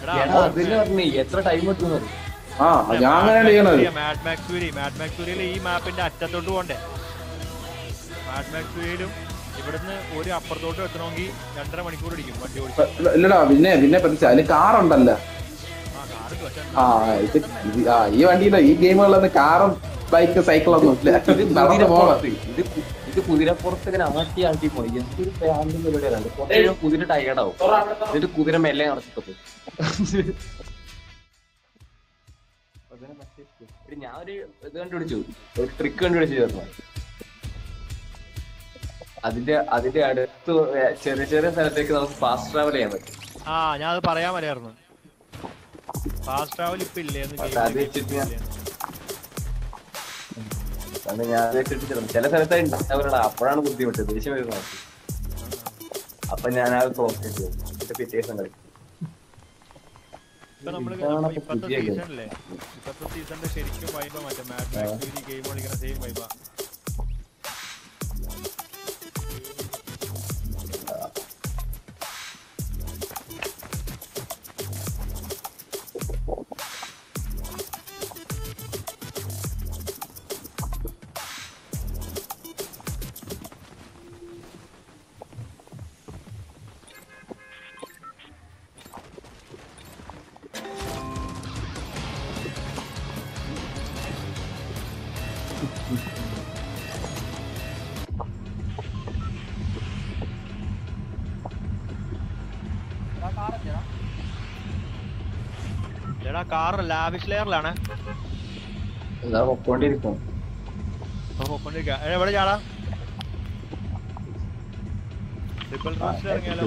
എടാ, എടാ, അതിന് പറഞ്ഞേ എത്ര ടൈം എടുക്കുന്നു ആ ഞാൻ അങ്ങനെയാണ് ചെയ്യണത് മാഡ് മാക്സൂരി മാഡ് മാക്സൂരിയിൽ ഈ മാപ്പിന്റെ അറ്റത്തോട്ട് പോണ്ടേ മാഡ് മാക്സൂരിയിലും ഇവിടുന്ന് ഒരു അപ്പുറത്തോട്ട് എത്തണമെങ്കിൽ രണ്ടര മണിക്കൂർ ഇടിക്കും വണ്ടി ഓടിച്ച് ഇല്ല- ഇല്ലടാ പിന്നെ പിന്നെ പഠിച്ച അതിന് കാറുണ്ടല്ലോ ആ കാറ് പക്ഷേ ആ ഇത് ഇത് ആ ഈ വണ്ടിയില ഈ ഗെയിമുകളിലൊന്നും കാറും ബൈക്ക് സൈക്കിളൊന്നും ഇല്ല ഇത് നടന്നു പോകണം കുതിരപ്പുറത്ത് ഇത് കു- ഇത് കുതിരപ്പുറത്ത് ഇങ്ങനെ ആട്ടി ആട്ടി പോയി എന്തൊരു പ്രാന്തും പരിപാടിയാണ് കുറച്ച് കഴിയുമ്പോൾ കുതിര ടയർഡാവും എന്നിട്ട് കുതിര മെല്ലെ നടത്തിട്ടു ഞാൻ ഒരു ഇത് കണ്ടുപിടിച്ചു ഒരു ട്രിക്ക് കണ്ടുപിടിച്ചു ചേർന്നു അതിന്റെ അതിന്റെ അടുത്ത് ചെറിയ ചെറിയ സ്ഥലത്തേക്ക് നമുക്ക് ഫാസ്റ്റ് ട്രാവൽ ചെയ്യാൻ പറ്റും ആ ഞാൻ അത് പറയാൻ വരായിരുന്നു ഫാസ്റ്റ് ട്രാവൽ ഇപ്പൊ ഇല്ലേന്ന് അത് game ല് വെച്ചിട്ട് ഞാൻ- ഇല്ലേന്ന്. അത് ഞാൻ അത് വെച്ചിട്ട് ചെറുപ്പം ചില സ്ഥലത്ത് ഉണ്ടാവില്ല അപ്പോഴാണ് ബുദ്ധിമുട്ട് ദേഷ്യം വരുന്നത് അപ്പൊ ഞാൻ അത് ക്ലോസ് ചെയ്തു എന്നിട്ട് പിറ്റേ ദിവസം കളിക്കും ഇപ്പൊ നമ്മള് ഇതാണ് നമ്മ ഇപ്പൊ ഇപ്പത്തെ പുതിയ game. സീസണിലെ ഇപ്പത്തെ സീസണിന്റെ ശരിക്കും വൈബ മറ്റേ മാഡ് മാക്സൂരി ഗെയിം കളിക്കുന്ന സെയിം വൈബ എടാ കാർ ലാവിഷ് ലെയറിലാണ് ഇതാ പൊക്കോണ്ടിരിക്കും പോയിക്കൊണ്ടിരിക്കുക എവിടെ ചാടാ ട്രിപ്പിൾ റൂട്ട്സിൽ ഇറങ്ങിയാലോ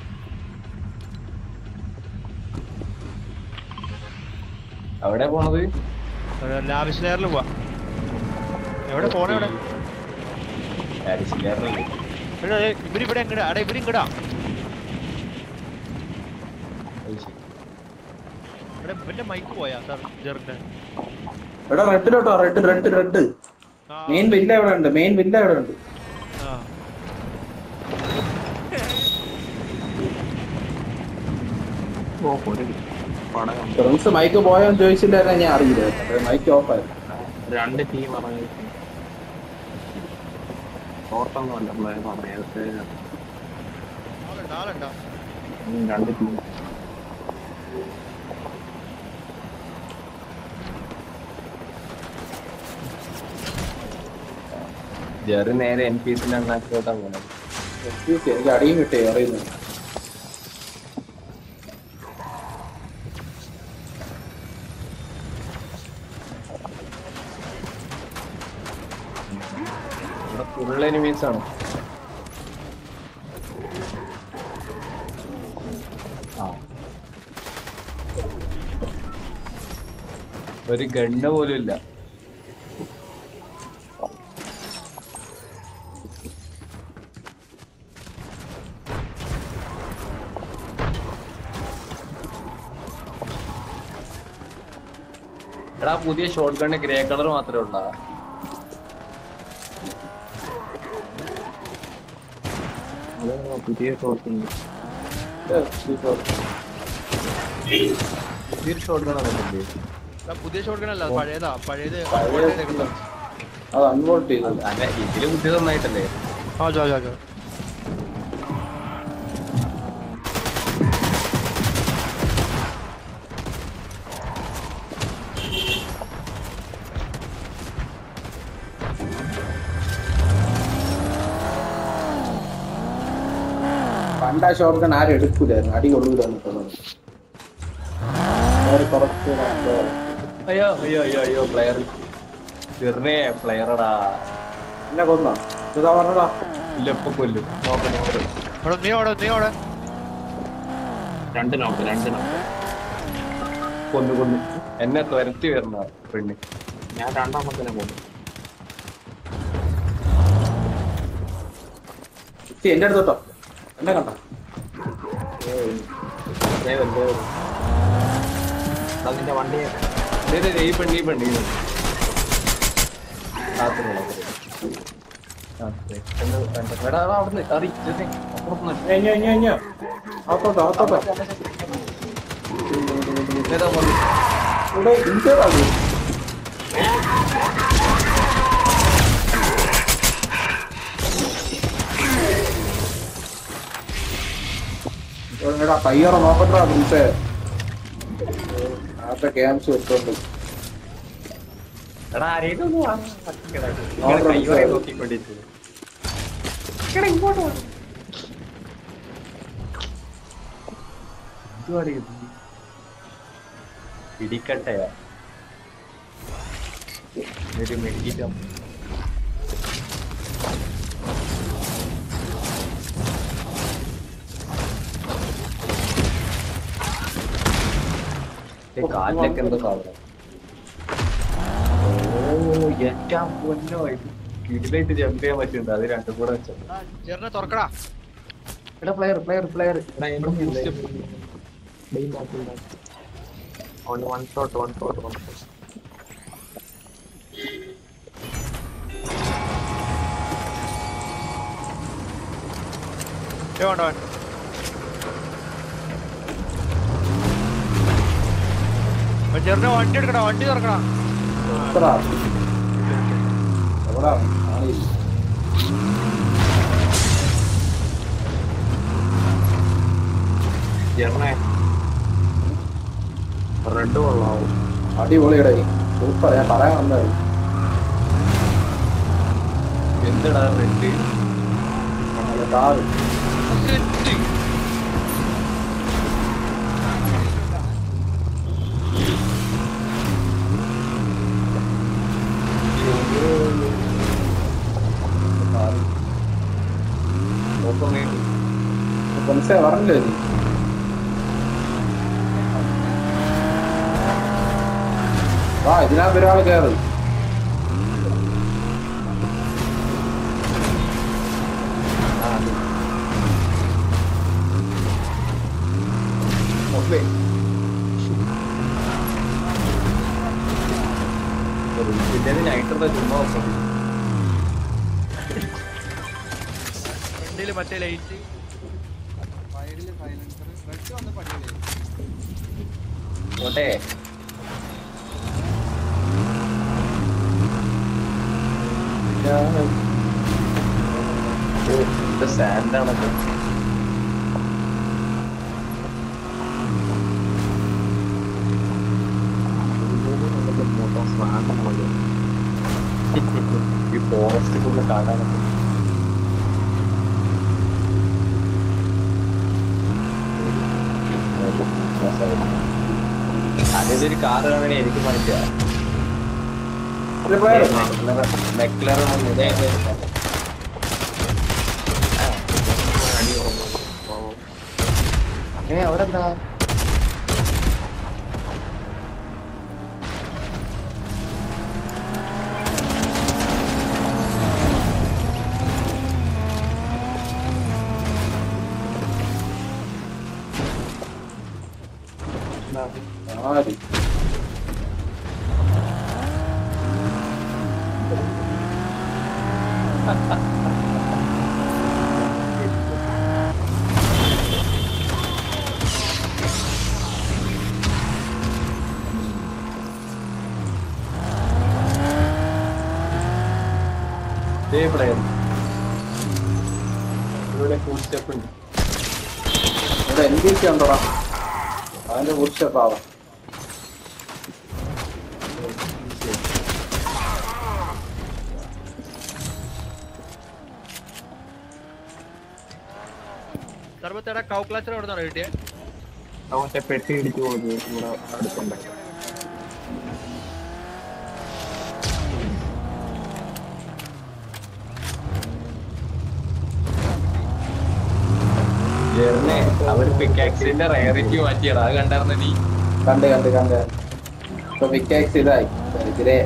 അവിടെ പോണത് ലാവിഷ് ലെയറിൽ പോവാ എവിടെ പോണ എവിടെ പാരീസിലേറല്ലേ? എടാ, ദേ, ഇവരിവിടെ എങ്ങടാ എടാ ഇവര് ഇങ്ങടാ അത് ശരി. എടാ ഇവന്റെ മൈക്ക് പോയാ സാർ ജെറിന്റെ എടാ റെഡിലോട്ടോ റെഡ് റെഡ് റെഡ് ആ മെയിൻ വില്ല എവിടെ ഉണ്ട് മെയിൻ വില്ല എവിടെ ഉണ്ട് ആ ഫ്രണ്ട്സ് മൈക്ക് പോയോന്ന് ചോദിച്ചില്ലായിരുന്നു ഞാൻ അറിയില്ല മൈക്ക് ഓഫ് ആയിരുന്നു രണ്ട് ടീം ഇറങ്ങി തോർത്തൊന്നുമല്ല പ്ലെയർ നേരത്തെ ആളുണ്ടോ ആളുണ്ടോ ഉം, രണ്ട് ടീം ജെറി നേരെ എൻ പി എസിന്റെ അണ്ണാക്കിലോട്ടാ പോണത് Excuse me, എനിക്ക് അടിയും കിട്ടേ അറിയുന്നു ഇവിടെ ഫുൾ എനിമീസ് ആണ് ആ. ഒരു ഗണ്ണ് പോലും ഇല്ല എടാ പുതിയ ഷോർട്ട് ഗണ്ണ് ഗ്രേ കളർ മാത്രമേ ഉള്ളൂ അത് പുതിയ തോർത്തുണ്ട് പുതിയൊരു ഷോർട്ട് ഗൺ വന്നിട്ടുണ്ട് എടാ, പുതിയ ഷോട്ട് ഗൺ അല്ല പഴയതാ പഴയത് പഴയത് അത് അൺവോൾട്ട് ചെയ്തത് അല്ല ഇതില് ബുദ്ധി നന്നായിട്ടല്ലേ ആ ചോ ചോ ചോ പണ്ട് ആ ഷോർട്ട് ഗൺ ആരും എടുക്കൂലായിരുന്നു അടി കൊള്ളൂലെന്ന് തോന്നുന്നു വേറെ കുറച്ച് നാളത്തെ അയ്യോ അയ്യോ അയ്യോ അയ്യോ പ്ലെയർ ചെറിയ പ്ലെയറടാ എന്നെ കൊന്നോ ഇതാ പറഞ്ഞടാ ഇല്ല ഇപ്പൊ കൊല്ലും നോക്ക് നോക്ക്. എടാ നീ അവിടെ നീ അവിടെ രണ്ട് നോക്ക് രണ്ട് നോക്ക് കൊന്നു കൊന്നു എന്നെ തുരത്തി വരണ പെണ്ണ് ഞാൻ രണ്ടാമത്തെ പോകും ഇച്ചി എന്റെ അടുത്തോട്ടോ എന്നെ കണ്ട അതിന്റെ വണ്ടി ദേ, ദേ, ദേ, ഈ പെണ്ണ് ഈ പെണ്ണ് ഈ പെണ്ണ്. രാത്രിയുള്ള പെണ്ണ്. ആ, ദേ, പെണ്ണ് കണ്ട. എടാ, എടാ, അവിടുന്ന് അറി, ചെന്നേ, അപ്പുറത്തുനിന്ന്. ഇഞ്ഞോ ഇഞ്ഞോ ഇഞ്ഞോ ആത്തോട്ടോ ആത്തോട്ടോ ഏതാ മോള്? ഇവിടെ ഇന്ത്യയിലാണ് എടാ കയ്യറ നോക്കട്ടാ പ്രിൻസേ നേരത്തെ ക്യാൻസ് വെച്ചോണ്ട് എടാ ആരെയും ഒന്ന് വാ. ഇങ്ങനെ നോക്കാം, കൈവരെ സാർ. നോക്കിക്കൊണ്ടിരിക്കുന്നു. എന്തുവാടി ഇത്? ഇടിക്കട്ടയാ ഒരു മെഡിക്കാം കാലിലൊക്കെ എന്തോ സാധനം ഓ എറ്റാ പൊന്നോ ഇത് കിടിലായിട്ട് ജമ്പ് ചെയ്യാൻ പറ്റുന്നുണ്ട് അത് രണ്ടും കൂടെ വെച്ചത് ചെറിനെ തുറക്കടാ എടാ പ്ലെയർ പ്ലെയർ പ്ലെയർ എടാ, എന്റെ boost up. Beam back, beam back. On one shot, one shot, one shot. ഏ വേണ്ട വേണ്ട അപ്പൊ ചെറിനെ വണ്ടി എടുക്കടാ വണ്ടി തുറക്കടാ എത്ര എവിടാ ആളില്ല ജെർണേ റെഡ് കൊള്ളാവും അടിപൊളിയുടെ സൂപ്പർ ഞാൻ പറയാൻ വന്നത് എന്തെടാ റെഡ് കാറ് നോക്കാൻ വേണ്ടി പ്രിൻസേ പറഞ്ഞില്ലേ നീ വാ ഇതിനകത്ത് ഒരാൾ കയറി ഓക്കെ പിന്നെ നൈട്രോ ചുമ്മാ നോക്കണം ഫ്രണ്ടില് മറ്റേ ലൈറ്റ് പോട്ടെ സാൻഡാണല്ലോ മൊത്തം സ്വാഗതം മതി ഈ ഫോറസ്റ്റ് ഫുള്ള് കാണാനൊക്കെ അതിന്റെ ഒരു കാർ കാണണേ എനിക്ക് മനസ്സിലാ പ്ലെയർ മെക്ലർ അടി ഉറങ്ങും പാവം. ഏ അവിടെ എന്താ ആര് ഇതേ പ്ലെയർ ഇവിടെ ഫുൾ സ്റ്റെപ്പ് ഉണ്ട് ഇവിടെ എൻ ബി സി ഉണ്ടോടാ അതിന്റെ കുറിച്ച് പാവം സർബത്തേടാ കൗ ക്ലാച്ചർ എവിടെ നിന്നാണ് കിട്ടിയേ അവൻ മറ്റേ പെട്ടി ഇടിച്ചു പോയത് ഇവിടെ അടുത്തുണ്ട് ജെറിനെ അവർ പിക്കാക്സിന്റെ റയറിറ്റി മാറ്റിയടാ അത് കണ്ടായിരുന്ന നീ കണ്ട് കണ്ട് കണ്ട് ഇപ്പൊ വിക്കാക്സ് ഇതായി ഇതിലെ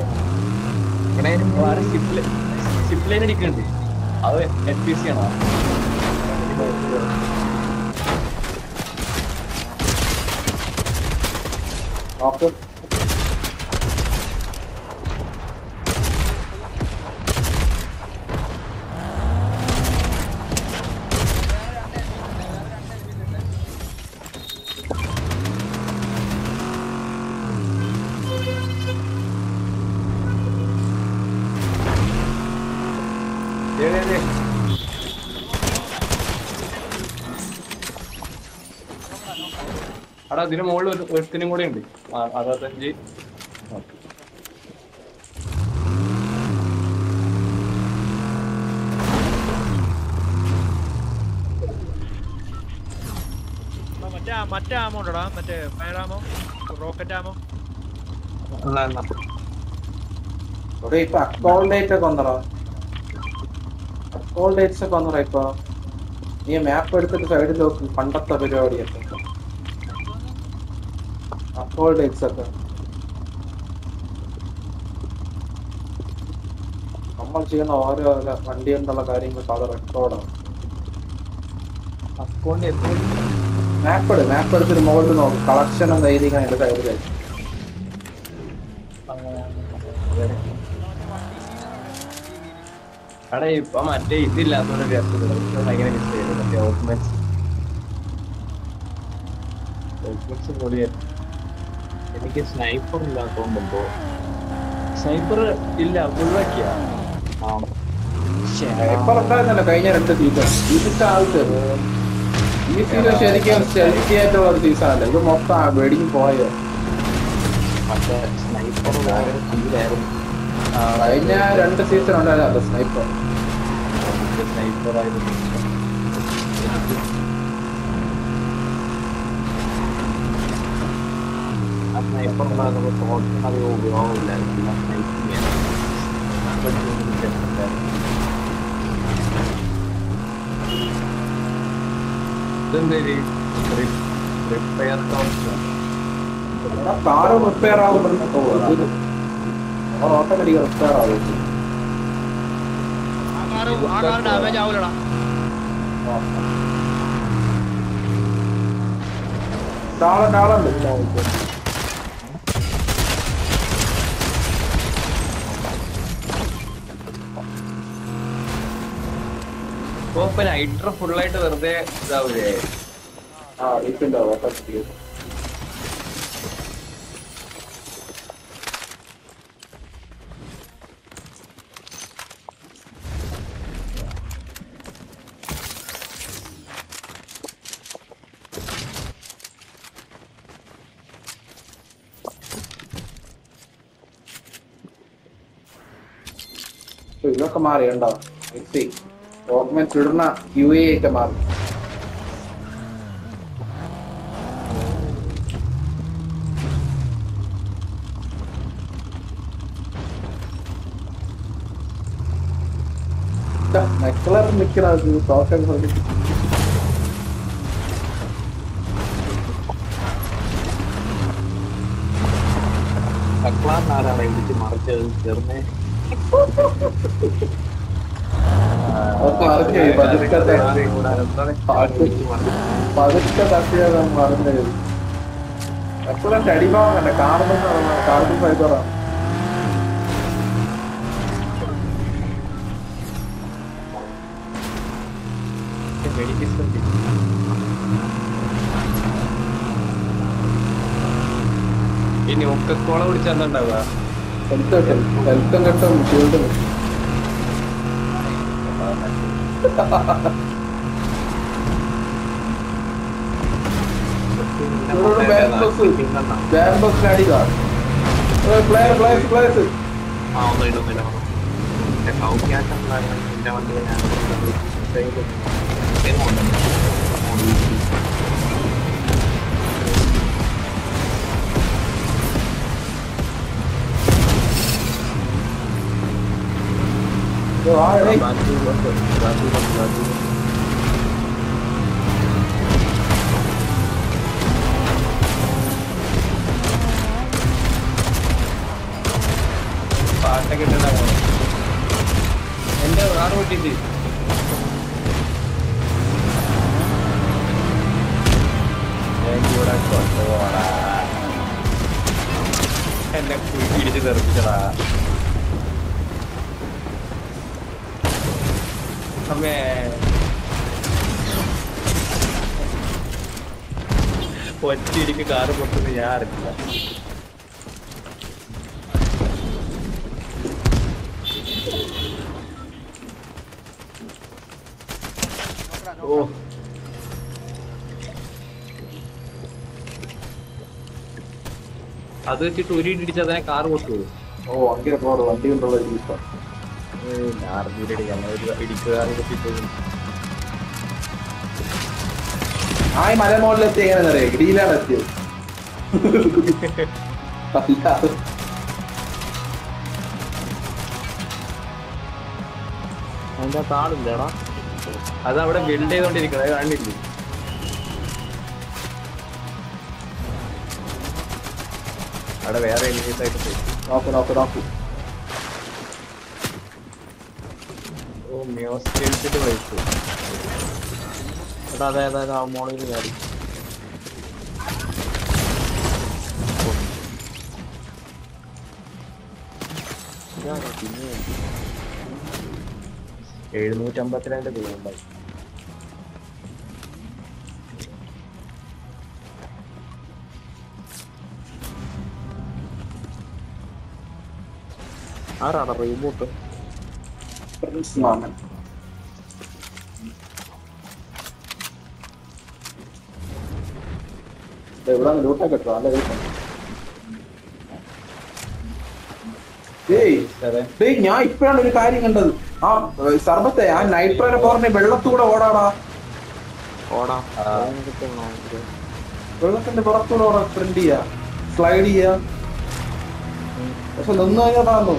ഷിപ്പ് ലൈൻ അടിക്കുന്നുണ്ട് അത് എൻ പി സി ആണോ നോക്ക് അതിന് മുകളിൽ ഒരു ഒരുത്തിനും കൂടെ ഉണ്ട് ആ, അറുപത്തഞ്ച് ആ, മറ്റേ ആ- മറ്റേ ആമോ ഉണ്ടോടാ മറ്റേ ഫയർ ആമോ റോക്കറ്റ് ആമോ എന്നാ എന്നാ ഇവിടെ ഇപ്പൊ അക്കോൾഡേറ്റ് ഒക്കെ വന്നടാ അക്കോൾഡേറ്റ്സ് ഒക്കെ വന്നടാ ഇപ്പൊ നീ മാപ്പ് എടുത്തിട്ട് സൈഡിൽ നോക്കും പണ്ടത്തെ പരിപാടിയൊക്കെ അക്കോൾഡേറ്റ്സ് ഒക്കെ നമ്മൾ ചെയ്യുന്ന ഓരോ വണ്ടി കൊണ്ടുള്ള കാര്യങ്ങൾക്ക് അത് റെക്കോർഡാണ് അക്കൗണ്ട് എപ്പോഴും മാപ്പ് എടു മാപ്പ് എടുത്തിട്ട് മുകളിൽ നോക്കും കളക്ഷൻ എന്ന് എഴുതിക്കാൻ എന്റെ സൈഡിലായി അവിടെ ഇപ്പൊ മറ്റേ ഇതില്ലാത്തോണ്ട് രസമില്ല ഭയങ്കര മിസ് ചെയ്യുന്നു മറ്റേ ഓർണമെന്റ്സ് ഓർണമെന്റ്സ് പൊളിയായിരുന്നു എനിക്ക് സ്നൈപ്പർ ഇല്ലാത്തോണ്ടോ സ്നൈപ്പർ ഇല്ല ഒഴിവാക്കിയ ആ ഇപ്പൊ ഉണ്ടായിരുന്നല്ലോ കഴിഞ്ഞ രണ്ട് സീസൺ ഈ സീസൺ ആവശ്യം ഈ സീസൺ ശരിക്കും സെലക്ട് ആയിട്ടുള്ള ഒരു സീസൺ അല്ല ഇത് മൊത്തം വെടിഞ്ഞു പോയത് മറ്റേ സ്നൈപ്പർ വേറെ ഫീലായിരുന്നു കഴിഞ്ഞ രണ്ട് സീസൺ ഉണ്ടായിരുന്നു സ്നൈപ്പർ സ്നൈപ്പർ ആയിരുന്നു ആ സ്നൈപ്പർ ഉണ്ടാകുമ്പോൾ തോട്ടിന് അത് ഉപയോഗമില്ലായിരുന്നു സ്നൈപ്പിംഗ് ഇതെന്തേരി റിപ്പയർ കാറ് റിപ്പയർ ആകുമ്പോഴത്തെ തോന്നുന്നു ഓട്ടോമാറ്റിക് റിപ്പയർ ആവും ആ കാറ് ആ കാറ് ഡാമേജ് ആവൂലടാ നാളെ നാളെ ഉണ്ട് ഇപ്പൊ ഇപ്പൊ നൈട്രോ ഫുള്ളായിട്ട് വെറുതെ ഇതാവൂലേ ആ വീട്ടിന്റെ ഓട്ടോമാറ്റിക് ഇപ്പൊ ഇതൊക്കെ മാറി ഉണ്ടോ മിക്സി ഡോക്യുമെന്റ് ഇടുന്ന യു എ ഒക്കെ മാറി നെക്ലർ നിക്കുന്നത് ടോക്കൺ സക്ലാറിനാരാണ് ഇടിച്ച് മറിച്ചത് ചെറുന്നെ അവർക്ക് അറിഞ്ഞു പതുക്കെ തട്ടി. ഇടിച്ച് മറിച്ച് പതുക്കെ തട്ടിയത് മറന്നത് എപ്പോഴും അടിഭാഗമല്ല കാർബൺ കാർബൺ ഫൈബറാണ് മെഡിക്കൽ ഇനി ഒക്കക്കോള കുടിച്ചാ എന്താ ഉണ്ടാവുക ഹെൽത്ത് കിട്ടും ഹെൽത്തും കിട്ടും ഷീൽഡും കിട്ടും ഇവിടെ ബാംബസ് ബാംബസ് അടിക്കാം പ്ലെയർ പ്ലേസ് പ്ലേസ് ആ ഒന്നും ഇല്ല ഒന്നും ഇല്ല എന്റെ സൗഖ്യാറ്റം ഉണ്ടായിരുന്നു എന്റെ വണ്ടി ഞാൻ സൈഡ് പാട്ടൊക്കെ ഇട്ടുണ്ടാവും എന്റെ ആറ് പൊട്ടിട്ട് എന്നെ ഇടിച്ച് തെറിപ്പിച്ചടാ അമ്മേ ഒറ്റയിടിക്ക് കാറ് പൊട്ടുന്നത് ഞാൻ അറിഞ്ഞില്ല ഓ അത് വെച്ചിട്ട് ഒരു ഇടിച്ച് അതിനെ കാർ പൊട്ടുപോകും ഓ അങ്ങനെ പോറ് വണ്ടി കൊണ്ടുള്ള ഒരു ദിവസം ആർജിയുടെ ഞങ്ങൾ ഇടിക്കുക ആ ഈ മലമുകളിലെത്തി എങ്ങനെ അറിയാം ഇടിയിലാണ് എത്തിയത് അല്ലാതെ അതിന്റെ അകത്ത് ആളില്ലടാ അത് അവിടെ ബിൽഡ് ചെയ്തോണ്ടിരിക്കണത് കാണില്ലേ അവിടെ വേറെ enemies ആയിട്ട് പോയി നോക്ക് നോക്ക് നോക്ക് ഓ മ്യൂസിയത്തിൽ വഹിച്ചു എടാ അതെ അതെ അതെ ആ മോളിൽ കയറി ഇതാരാ പിന്നെ എഴുന്നൂറ്റമ്പത്തിരണ്ട് രൂപ ആരാടാ റീബൂട്ട് പ്രിൻസ് മാമൻ എവിടെ ലൂട്ടൊക്കെ ഇട്ടോ നല്ല ദിവസം ഏയ് ഡേയ് ഞാൻ ഇപ്പോഴാണ് ഒരു കാര്യം കണ്ടത് ആ ഏ, സർബത്തെ ആ നൈട്രോനെ പറഞ്ഞ വെള്ളത്തൂടെ ഓടാടാ ഓടാ ആ. കിട്ടണോ വെള്ളത്തിന്റെ പുറത്തൂടെ ഓടാ സ്പ്രിന്റ് ചെയ്യാ സ്ലൈഡ് ചെയ്യാ പക്ഷെ നിന്ന് കഴിഞ്ഞാൽ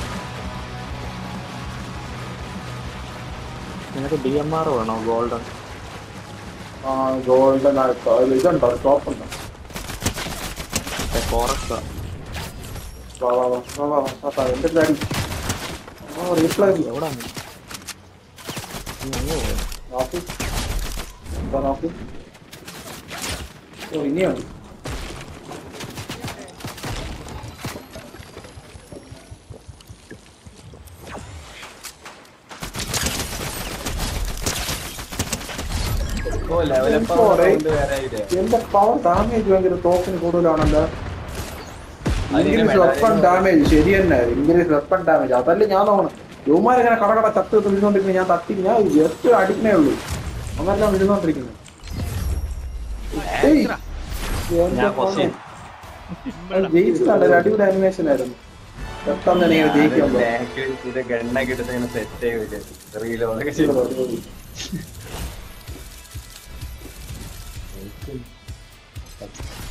നിനക്ക് ഡി എം ആർ വേണോ ഗോൾഡൻ ആ ഗോൾഡൻ ഇതുണ്ടോ ടോപ്പ് ഉണ്ടോ ഫോറസ്റ്റ് വാ, വാ, വാ, വാ, വാ, വാ, വാ, എന്റെ ഡാഡി ഓ റീപ്ലൈ എവിടെ നോക്ക് എന്താ നോക്ക് ഓ ഇനിയുണ്ട് ഓ ലെവലപ്പ് പോരെ. വേറെ ആയില്ലേ എന്റെ പവർ ഡാമേജ് ഭയങ്കര തോക്കിന് കൂടുതലാണല്ലോ അതിന് ഇംഗ്ലീഷ് വെപ്പൺ ഡാമേജ് ശരി തന്നെ ഇംഗ്ലീഷ് വെപ്പൺ ഡാമേജ് അതല്ലേ ഞാൻ നോക്കണം യുവമാരിങ്ങനെ കടകട ചത്ത് വിഴുന്നോണ്ടിരിക്കുന്നത് ഞാൻ തട്ടി ഞാൻ ജസ്റ്റ് അടിക്കണേ ഉള്ളൂ അവരെല്ലാം വിഴുന്നോണ്ടിരിക്കുന്നത് ഏയ്, എന്റെ ഞാൻ പൊന്നേ. കൊസ്റ്റിൻ അത് ജയിച്ചതാണ് ഒരു അടിപൊളി അനിമേഷൻ ആയിരുന്നു പെട്ടെന്ന് തന്നെ ഇങ്ങനെ ജയിക്കാൻ പറ്റും ഗണ്ണൊക്കെ എടുത്ത് ഇങ്ങനെ സെറ്റ് ചെയ്തിട്ട് റീലോ അതൊക്കെ ചെയ്തു ചെയ്തു